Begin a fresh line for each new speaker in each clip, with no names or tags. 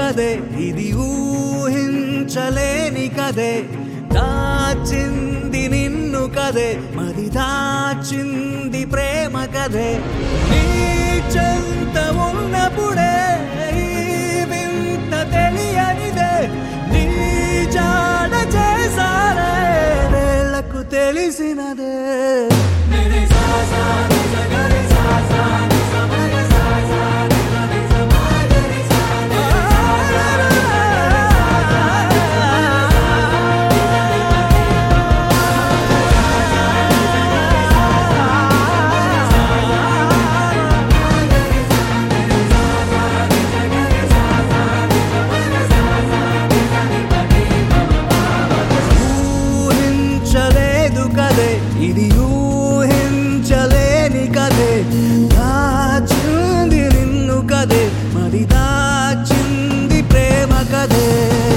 కదే ఇది ఊహించలేని కదే దాచింది నిన్ను కదే మరి దాచింది ప్రేమ కదే నీ చెంత ఉన్నప్పుడే ఈ వింత తెలియనిదే నీ జాడ చేసారే వేళ్లకు తెలిసినదే ఊహించలేదు కదే ఇది ఊహించలేని కదే దాచింది నిన్ను కదే మరి దాచింది ప్రేమ కదే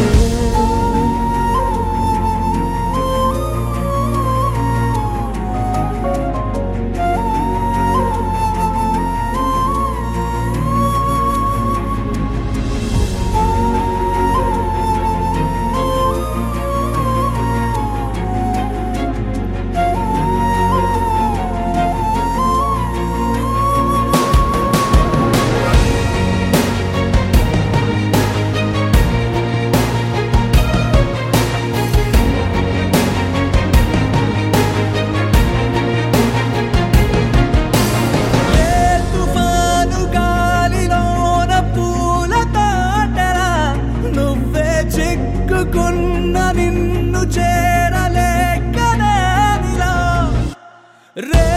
ఏ తుఫాను గాలిలోన పూల తోటలా నువ్వే చిక్కుకున్న నిన్ను చేరలేకనేనిలా రే